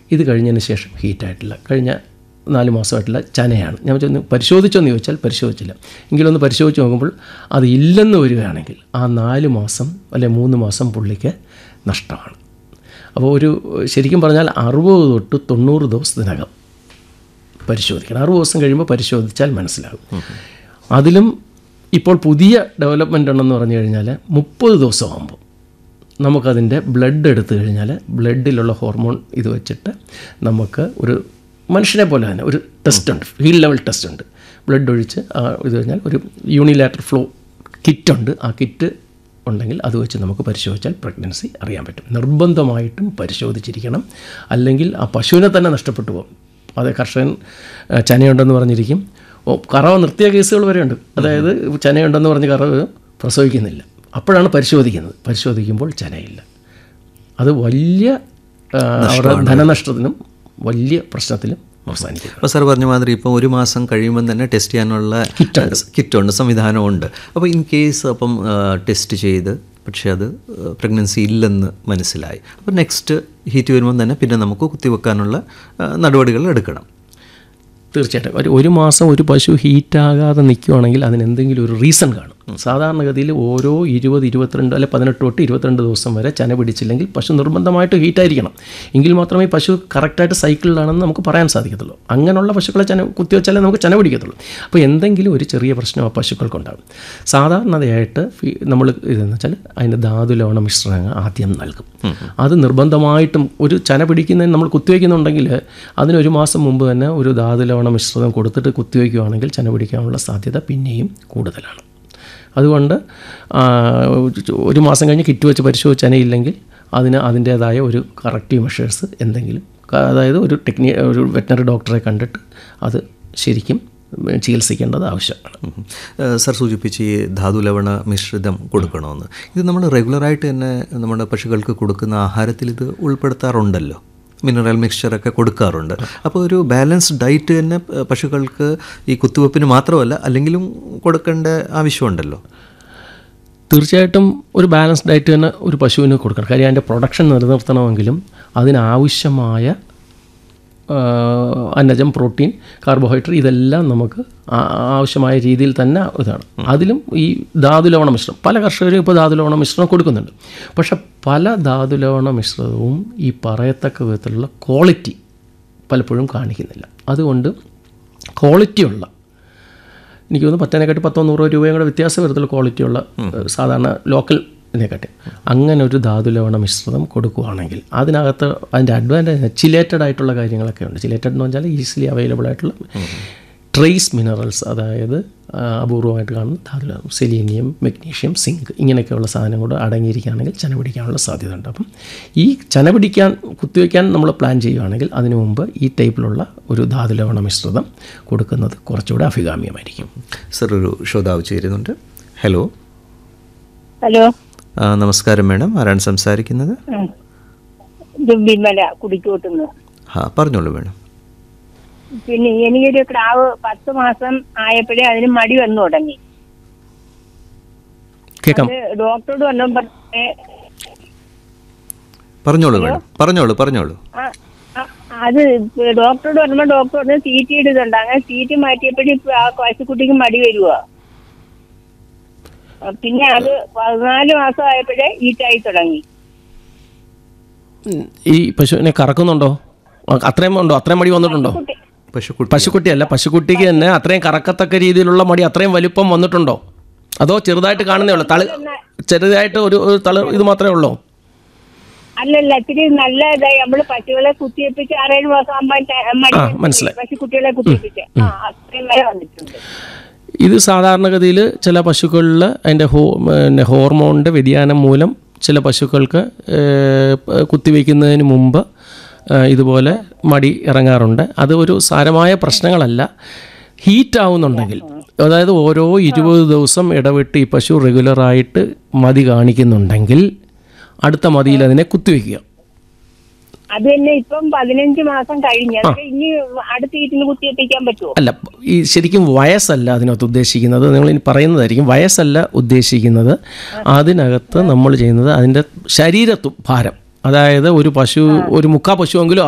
ഇത് കഴിഞ്ഞതിന് ശേഷം ഹീറ്റായിട്ടില്ല കഴിഞ്ഞ നാല് മാസമായിട്ടുള്ള ചനയാണ് ഞാൻ ചെന്ന് പരിശോധിച്ചോന്ന് ചോദിച്ചാൽ പരിശോധിച്ചില്ല എങ്കിലൊന്ന് പരിശോധിച്ച് നോക്കുമ്പോൾ അത് ഇല്ലെന്ന് വരികയാണെങ്കിൽ ആ നാല് മാസം അല്ലെ മൂന്ന് മാസം പുള്ളിക്ക് നഷ്ടമാണ് അപ്പോൾ ഒരു ശരിക്കും പറഞ്ഞാൽ അറുപത് തൊട്ട് തൊണ്ണൂറ് ദിവസത്തിനകം പരിശോധിക്കണം അറുപത് ദിവസം കഴിയുമ്പോൾ പരിശോധിച്ചാൽ മനസ്സിലാകും അതിലും ഇപ്പോൾ പുതിയ ഡെവലപ്മെൻ്റ് ഉണ്ടെന്ന് പറഞ്ഞു കഴിഞ്ഞാൽ മുപ്പത് ദിവസമാകുമ്പോൾ നമുക്കതിൻ്റെ ബ്ലഡ് എടുത്തു കഴിഞ്ഞാൽ ബ്ലഡിലുള്ള ഹോർമോൺ ഇത് വെച്ചിട്ട് നമുക്ക് ഒരു മനുഷ്യനെ പോലെ തന്നെ ഒരു ടെസ്റ്റ് ഉണ്ട് ഫീൽഡ് ലെവൽ ടെസ്റ്റ് ഉണ്ട് ബ്ലഡ് ഒഴിച്ച് ആ ഇത് കഴിഞ്ഞാൽ ഒരു യൂണിലാറ്റർ ഫ്ലോ കിറ്റുണ്ട് ആ കിറ്റ് ഉണ്ടെങ്കിൽ അത് വെച്ച് നമുക്ക് പരിശോധിച്ചാൽ പ്രഗ്നൻസി അറിയാൻ പറ്റും നിർബന്ധമായിട്ടും പരിശോധിച്ചിരിക്കണം അല്ലെങ്കിൽ ആ പശുവിനെ തന്നെ നഷ്ടപ്പെട്ടു പോകും അത് കർഷകൻ ആ, ചനയുണ്ടെന്ന് പറഞ്ഞിരിക്കും ഓ കറവ നിർത്തിയ കേസുകൾ വരെയുണ്ട് അതായത് ചനയുണ്ടെന്ന് പറഞ്ഞ് കറവ് പ്രസവിക്കുന്നില്ല അപ്പോഴാണ് പരിശോധിക്കുന്നത് പരിശോധിക്കുമ്പോൾ ചനയില്ല അത് വലിയ ആ, അവരുടെ ധനനഷ്ടത്തിനും വലിയ പ്രശ്നത്തിലും അവസാനിക്കും അപ്പോൾ സാർ പറഞ്ഞ മാതിരി ഇപ്പോൾ ഒരു മാസം കഴിയുമ്പം തന്നെ ടെസ്റ്റ് ചെയ്യാനുള്ള കിറ്റുണ്ട് സംവിധാനമുണ്ട് അപ്പോൾ ഇൻ കേസ് അപ്പം ടെസ്റ്റ് ചെയ്ത് പക്ഷേ അത് പ്രഗ്നൻസി ഇല്ലെന്ന് മനസ്സിലായി അപ്പോൾ നെക്സ്റ്റ് ഹീറ്റ് വരുമ്പം തന്നെ പിന്നെ നമുക്ക് കുത്തിവെക്കാനുള്ള ആ, നടപടികൾ എടുക്കണം തീർച്ചയായിട്ടും ഒരു ഒരു മാസം ഒരു പശു ഹീറ്റാകാതെ നിൽക്കുവാണെങ്കിൽ അതിന് എന്തെങ്കിലും ഒരു റീസൺ കാണും സാധാരണഗതിയിൽ ഓരോ ഇരുപത് ഇരുപത്തിരണ്ട് അല്ലെ പതിനെട്ട് തൊട്ട് ഇരുപത്തിരണ്ട് ദിവസം വരെ ചന പിടിച്ചില്ലെങ്കിൽ പശു നിർബന്ധമായിട്ട് ഹീറ്റായിരിക്കണം എങ്കിൽ മാത്രമേ ഈ പശു കറക്റ്റായിട്ട് സൈക്കിളിലാണെന്ന് നമുക്ക് പറയാൻ സാധിക്കത്തുള്ളൂ അങ്ങനെയുള്ള പശുക്കളെ ചന കുത്തിവെച്ചാലേ നമുക്ക് ചന പിടിക്കത്തുള്ളൂ അപ്പോൾ എന്തെങ്കിലും ഒരു ചെറിയ പ്രശ്നം ആ പശുക്കൾക്കുണ്ടാകും സാധാരണതയായിട്ട് ഫീ- നമ്മൾ ഇതെന്ന് വെച്ചാൽ അതിൻ്റെ ധാതു ലവണ മിശ്രണങ്ങൾ ആദ്യം നൽകും അത് നിർബന്ധമായിട്ടും ഒരു ചന പിടിക്കുന്നതിന് നമ്മൾ കുത്തിവയ്ക്കുന്നുണ്ടെങ്കിൽ അതിന് ഒരു മാസം മുമ്പ് തന്നെ ഒരു ധാതു ലവണ മിശ്രിതം കൊടുത്തിട്ട് കുത്തിവയ്ക്കുകയാണെങ്കിൽ ചന പിടിക്കാനുള്ള സാധ്യത പിന്നെയും കൂടുതലാണ് അതുകൊണ്ട് ആ, ഒരു മാസം കഴിഞ്ഞ് കിറ്റ് വെച്ച് പരിശോധിച്ച് ചനയില്ലെങ്കിൽ അതിന് അതിൻ്റേതായ ഒരു കറക്റ്റീവ് മെഷേഴ്സ് എന്തെങ്കിലും ക- അതായത് ഒരു ടെക്നി ഒരു വെറ്റിനറി ഡോക്ടറെ കണ്ടിട്ട് അത് ശരിക്കും ചികിത്സിക്കേണ്ടത് ആവശ്യമാണ് ഉം. ഏഹ് സാർ സൂചിപ്പിച്ച് ഈ ധാതു ലവണ മിശ്രിതം കൊടുക്കണമെന്ന് ഇത് നമ്മൾ റെഗുലറായിട്ട് തന്നെ നമ്മുടെ പശുക്കൾക്ക് കൊടുക്കുന്ന ആഹാരത്തിൽ ഇത് ഉൾപ്പെടുത്താറുണ്ടല്ലോ മിനറൽ മിക്സ്ചറൊക്കെ കൊടുക്കാറുണ്ട് അപ്പോൾ ഒരു ബാലൻസ്ഡ് ഡയറ്റ് തന്നെ പ- പശുക്കൾക്ക് ഈ കുത്തിവെപ്പിന് മാത്രമല്ല അല്ലെങ്കിലും കൊടുക്കേണ്ട ആവശ്യമുണ്ടല്ലോ തീർച്ചയായിട്ടും ഒരു ബാലൻസ് ഡയറ്റ് തന്നെ ഒരു പശുവിന് കൊടുക്കണം കാര്യം അതിൻ്റെ പ്രൊഡക്ഷൻ നിലനിർത്തണമെങ്കിലും അതിനാവശ്യമായ ആ, അന്നജം പ്രോട്ടീൻ കാർബോഹൈഡ്രേറ്റ് ഇതെല്ലാം നമുക്ക് ആ- ആവശ്യമായ രീതിയിൽ തന്നെ ഇതാണ് അതിലും ഈ ധാതുലവണ മിശ്രം പല കർഷകരും ഇപ്പോൾ ധാതുലവണ മിശ്രണം കൊടുക്കുന്നുണ്ട് പക്ഷെ പല ധാതുലവണ മിശ്രിതവും ഈ പറയത്തക്ക വിധത്തിലുള്ള ക്വാളിറ്റി പലപ്പോഴും കാണിക്കുന്നില്ല അതുകൊണ്ട് ക്വാളിറ്റിയുള്ള എനിക്ക് തോന്നുന്നു പത്തേനെക്കാട്ടി പത്തോ നൂറോ രൂപയും കൂടെ വ്യത്യാസം വരത്തുള്ള ക്വാളിറ്റിയുള്ള ഏഹ്, സാധാരണ ലോക്കൽ ഇതിനെക്കാട്ടി അങ്ങനെ ഒരു ധാതുലവണ മിശ്രിതം കൊടുക്കുകയാണെങ്കിൽ അതിനകത്ത് അതിൻ്റെ അഡ്വാൻറ്റേജ് ചിലേറ്റഡ് ആയിട്ടുള്ള കാര്യങ്ങളൊക്കെ ഉണ്ട് ചിലേറ്റഡ് എന്ന് പറഞ്ഞാൽ ഈസിലി അവൈലബിൾ ആയിട്ടുള്ള ട്രേസ് മിനറൽസ് അതായത് ആ, അപൂർവമായിട്ട് കാണുന്ന ധാതുലവണം സെലീനിയം മെഗ്നീഷ്യം സിങ്ക് ഇങ്ങനെയൊക്കെയുള്ള സാധനം കൂടെ അടങ്ങിയിരിക്കുകയാണെങ്കിൽ ചന പിടിക്കാനുള്ള സാധ്യത ഉണ്ട് അപ്പം ഈ ചന പിടിക്കാൻ കുത്തിവെക്കാൻ നമ്മൾ പ്ലാൻ ചെയ്യുകയാണെങ്കിൽ അതിനു മുമ്പ് ഈ ടൈപ്പിലുള്ള ഒരു ധാതുലവണ മിശ്രിതം കൊടുക്കുന്നത് കുറച്ചുകൂടെ അഭികാമ്യമായിരിക്കും സർ ഒരു ശ്രോതാവ് ചേരുന്നുണ്ട് ഹലോ ഹലോ ആ, നമസ്കാരം മാഡം ആരാണ് സംസാരിക്കുന്നത് ഉം. ഇത് വിമല കുടിക്കൂട്ടുന്നു ആ പറഞ്ഞോളൂ മാഡം പിന്നെ എനിക്കൊരു ക്രാവ് പത്ത് മാസം ആയപ്പോഴേ അതിന് മടി വന്നു തുടങ്ങി കേൾക്കാം അത് ഡോക്ടറോട് വന്നപ്പോൾ പറഞ്ഞേ, പറഞ്ഞോളൂ മാഡം പറഞ്ഞോളൂ പറഞ്ഞോളൂ ആ, ആ, അത് ഡോക്ടറോട് പറഞ്ഞപ്പോൾ ഡോക്ടർ പറഞ്ഞു സീറ്റ് ഇടുന്നുണ്ട് അങ്ങനെ സീറ്റ് മാറ്റിയപ്പോഴും ഇപ്പൊ ആ പശുക്കുട്ടിക്ക് മടി വരുവാ ആ, പിന്നെ അത് പതിനാല് മാസം ആയപ്പോഴേ ഈറ്റായി തുടങ്ങി ഉം, ഈ പശുവിനെ കറക്കുന്നുണ്ടോ ആ, അത്രയും ഉണ്ടോ അത്രയും മടി വന്നിട്ടുണ്ടോ കുട്ടി പശുക്കുട്ടി പശുക്കുട്ടിയല്ല പശുക്കുട്ടിക്ക് തന്നെ അത്രയും കറക്കത്തക്ക രീതിയിലുള്ള മടി അത്രയും വലിപ്പം വന്നിട്ടുണ്ടോ അതോ ചെറുതായിട്ട് കാണുന്നേ ഉള്ളൂ തളി ചെറുതായിട്ട് ഒരു ഒരു തള ഇത് മാത്രമേ ഉള്ളൂ അല്ലല്ല ഇത്തിരി നല്ല ഇതായി നമ്മള് പശുക്കളെ കുത്തിവെപ്പിച്ച് ആറേഴ് മാസം ആകുമ്പോൾ ആ, മനസ്സിലായി. പശുക്കുട്ടികളെ കുത്തിവെപ്പിച്ച് ആ അത്രയും വരെ വന്നിട്ടുണ്ട് ഇത് സാധാരണഗതിയിൽ ചില പശുക്കളിൽ അതിൻ്റെ ഹോ പിന്നെ ഹോർമോണിൻ്റെ വ്യതിയാനം മൂലം ചില പശുക്കൾക്ക് ഏഹ്, പ- കുത്തിവെക്കുന്നതിന് മുമ്പ് ഏഹ്, ഇതുപോലെ മടി ഇറങ്ങാറുണ്ട് അത് ഒരു സാരമായ പ്രശ്നങ്ങളല്ല ഹീറ്റ് ആവുന്നുണ്ടെങ്കിൽ അതായത് ഓരോ ഇരുപത് ദിവസം ഇടവിട്ട് ഈ പശു റെഗുലറായിട്ട് മതി കാണിക്കുന്നുണ്ടെങ്കിൽ അടുത്ത മതിയിൽ അതിനെ കുത്തിവെക്കുക അത് തന്നെ ഇപ്പം പതിനഞ്ച് മാസം കഴിഞ്ഞ് അതൊക്കെ ഇനി അടുത്ത വീട്ടിൽ കുത്തിവെപ്പിക്കാൻ പറ്റുമോ അല്ല ഈ ശരിക്കും വയസ്സല്ല അതിനകത്ത് ഉദ്ദേശിക്കുന്നത് നിങ്ങൾ ഇനി പറയുന്നതായിരിക്കും വയസ്സല്ല ഉദ്ദേശിക്കുന്നത് അതിനകത്ത് നമ്മൾ ചെയ്യുന്നത് അതിൻ്റെ ശരീരത്തു ഭാരം അതായത് ഒരു പശു ഒരു മുക്കാ പശുവെങ്കിലും